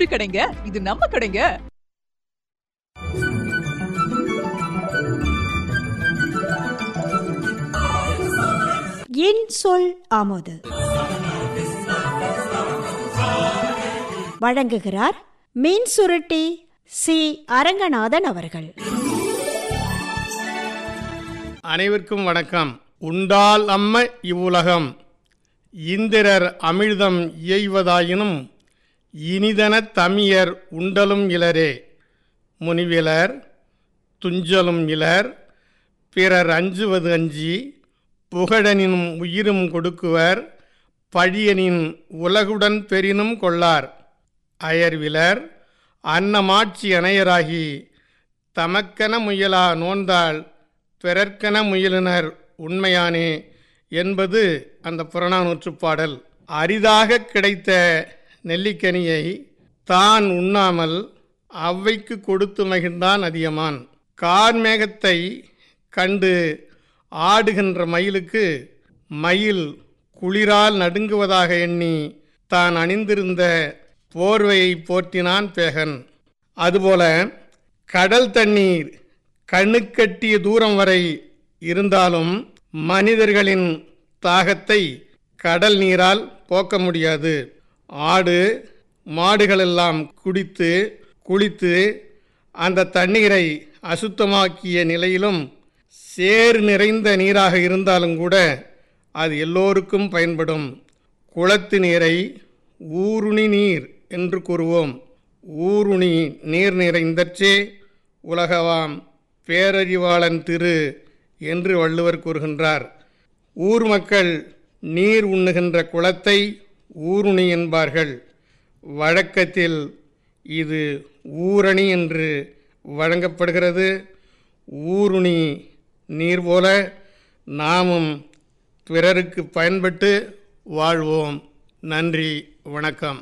ஒரு கடைங்க இது நம்ம கடைங்க என் சொல் ஆமோது வழங்குகிறார் மீன் சுருட்டி சி அரங்கநாதன் அவர்கள் அனைவருக்கும் வணக்கம் உண்டால் அம்ம இவ்வுலகம் இந்திரர் அமிழ்தம் இயைவதாயினும் இனிதன தமியர் உண்டலும் இலரே முனிவிலர் துஞ்சலும் இலர் பிறர் அஞ்சுவது அஞ்சி புகழனினும் உயிரும் கொடுக்குவர் பழியனின் உலகுடன் பெரினும் கொள்ளார் அயர்விலர் அன்னமாட்சி அணையராகி தமக்கென முயலா நோந்தாள் பிறர்க்கென முயலினர் உண்மையானே என்பது அந்த புறநானூற்றுப் பாடல் அரிதாக கிடைத்த நெல்லிக்கனியை தான் உண்ணாமல் அவ்வைக்கு கொடுத்து மகிழ்ந்தான் அதியமான் கார்மேகத்தை கண்டு ஆடுகின்ற மயிலுக்கு மயில் குளிரால் நடுங்குவதாக எண்ணி தான் அணிந்திருந்த போர்வையை போற்றினான் பேகன் அதுபோல கடல் தண்ணீர் கண்ணுக்கட்டிய தூரம் வரை இருந்தாலும் மனிதர்களின் தாகத்தை கடல் நீரால் போக்க முடியாது ஆடு மாடுகளெல்லாம் குடித்து குளித்து அந்த தண்ணீரை அசுத்தமாக்கிய நிலையிலும் சேறு நிறைந்த நீராக இருந்தாலும் கூட அது எல்லோருக்கும் பயன்படும் குளத்து நீரை ஊருணி நீர் என்று கூறுவோம் ஊருணி நீர் நிறைந்தற்றே உலகவாம் பேரறிவாளன் திரு என்று வள்ளுவர் கூறுகின்றார் ஊர் மக்கள் நீர் உண்ணுகின்ற குளத்தை ஊருணி என்பார்கள் வழக்கத்தில் இது ஊரணி என்று வழங்கப்படுகிறது ஊருணி நீர் போல நாமும் பிறருக்கு பயன்பட்டு வாழ்வோம் நன்றி வணக்கம்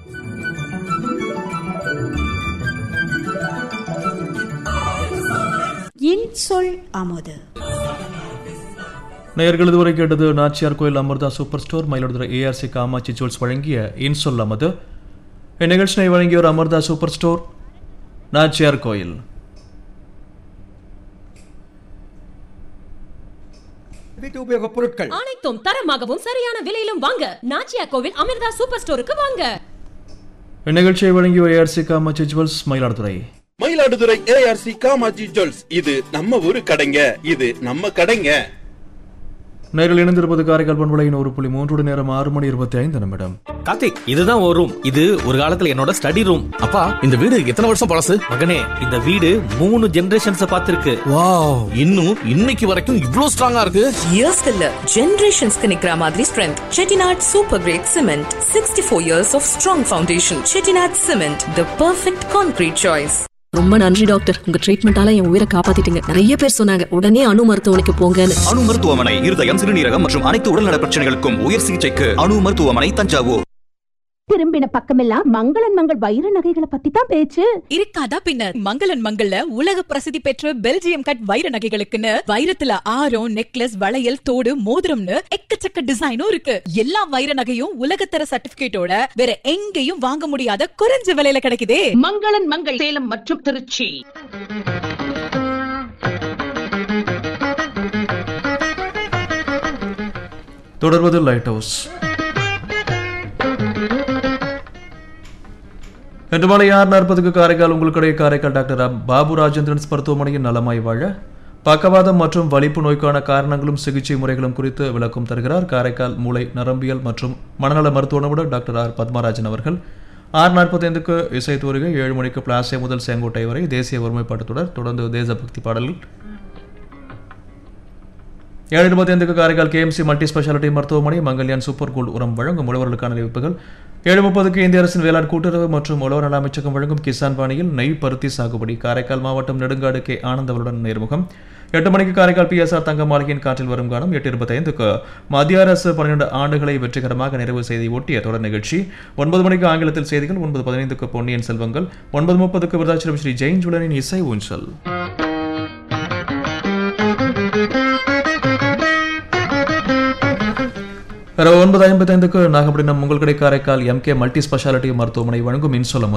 என் சொல் ஆமோது நேயர்கள் இதுவரை கேட்டது Nachiyar Koil Amirtha super store Mayiladuthurai ARC Kamatchi jewels வழங்கிய இன்சொல் அமது இந்நிகழ்ச்சியை வழங்கியோர் அமிர்தா சூப்பர் ஸ்டோர் நாச்சியார் கோயில் வீட்டு உபயோகப் பொருட்கள் அனைத்தும் தரமாகவும் சரியான விலையிலும் வாங்க நாச்சியா கோவில் அமிர்தா சூப்பர் ஸ்டோருக்கு வாங்க இந்நிகழ்ச்சியை வழங்கியோர் ARC Kamatchi jewels Mayiladuthurai Mayiladuthurai ARC Kamatchi jewels இது நம்ம ஊரு கடைங்க இது நம்ம கடைங்க நேரில் இணைந்திருப்பது காரைக்கால் பண்பலையின் ஒரு புள்ளி மூன்று நேரம் ஆறு மணி இருபத்தி ஐந்து நிமிடம் கார்த்திக் இதுதான் ஒரு ரூம் இது ஒரு காலத்துல என்னோட ஸ்டடி ரூம் அப்பா இந்த வீடு எத்தனை வருஷம் பழசு மகனே இந்த வீடு மூணு ஜெனரேஷன்ஸ் பார்த்திருக்கு வாவ் இன்னும் இன்னைக்கு வரைக்கும் இவ்ளோ ஸ்ட்ராங்கா இருக்கு இயர்ஸ்க்கு இல்ல ஜெனரேஷன்ஸ்க்கு நிக்கிற மாதிரி strength Chettinad super grade cement sixty four years of strong foundation Chettinad cement the perfect concrete choice ரொம்ப நன்றி டாக்டர் உங்க ட்ரீட்மெண்டால என் உயிரை காப்பாத்திட்டீங்க நிறைய பேர் சொன்னாங்க உடனே அணு மருத்துவமனைக்கு போங்கன்னு அணு மருத்துவமனை இருதயம் சிறுநீரகம் மற்றும் அனைத்து உடல்நல பிரச்சனைகளுக்கும் உயர் சிகிச்சைக்கு அணு மருத்துவமனை தஞ்சாவூர் திரும்பின பக்கமெல்லாம் மங்களன் மங்கள் வைர நகைகளை பத்தி தான் பேச்சு இருக்காதா பின்ன மங்களன் மங்கள்ல உலக பிரசித்தி பெற்ற பெல்ஜியம் கட் வைர நகைகளுக்குன்னு வைரத்துல ஆரம் நெக்லஸ் வளையல் தோடு மோதிரம்னு எக்கச்சக்க டிசைனும் இருக்கு எல்லா வைர நகையும் உலகத்தர சர்டிபிகேட்டோட வேற எங்கேயும் வாங்க முடியாத குறைஞ்ச விலையில கிடைக்குதே மங்களன் மங்கள் சேலம் மற்றும் திருச்சி தொடர்வது லைட் ஹவுஸ் இன்று மாலை ஆறு நாற்பதுக்கு காரைக்கால் உங்களுடைய காரைக்கால் டாக்டர் அப்- பாபு ராஜேந்திரன்ஸ் மருத்துவமனையின் நலமாய் வாழ பக்கவாதம் மற்றும் வலிப்பு நோய்க்கான காரணங்களும் சிகிச்சை முறைகளும் குறித்து விளக்கம் தருகிறார் காரைக்கால் மூளை நரம்பியல் மற்றும் மனநல மருத்துவ நிபுணர் டாக்டர் ஆர் பத்மராஜன் அவர்கள் ஆறு நாற்பத்தைந்துக்கு இசை தோறுகை ஏழு மணிக்கு பிளாசே முதல் செங்கோட்டை வரை தேசிய ஒருமைப்பாட்டு தொடர் தொடர்ந்து தேசபக்தி பாடல்கள் ஏழு இருபத்தைந்துக்கு காரைக்கால் கேஎம்சி மல்டி ஸ்பெஷாலிட்டி மருத்துவமனை மங்கல்யான் சூப்பர் கோல்ட் உரம் வழங்கும் உழவர்களுக்கான அறிவிப்புகள் ஏழு முப்பதுக்கு இந்திய அரசின் வேளாண் கூட்டுறவு மற்றும் உழவர் நல அமைச்சகம் வழங்கும் கிசான் பாணியில் நெய் பருத்தி சாகுபடி காரைக்கால் மாவட்டம் நெடுங்காடு கே ஆனந்தவருடன் நேர்முகம் எட்டு மணிக்கு காரைக்கால் பிஎஸ்ஆர் தங்க மாளிகையின் காற்றில் வரும் காலம் எட்டு இருபத்தைந்துக்கு மத்திய அரசு பன்னிரண்டு ஆண்டுகளை வெற்றிகரமாக நிறைவு செய்தி ஒட்டிய தொடர் நிகழ்ச்சி ஒன்பது மணிக்கு ஆங்கிலத்தில் செய்திகள் ஒன்பது பதினைந்துக்கு பொன்னியின் செல்வங்கள் ஒன்பது முப்பதுக்கு விருதாச்சலம் ஸ்ரீ ஜெயின் ஜுவலரின் இசை ஊஞ்சல் இரவு ஒன்பது ஐம்பத்தைந்துக்கு நாகப்பட்டினம் உங்கள் கடை காரைக்கால் எம்கே மல்டி ஸ்பெஷாலிட்டி மருத்துவமனை வழங்கும் இன்சொல்லம்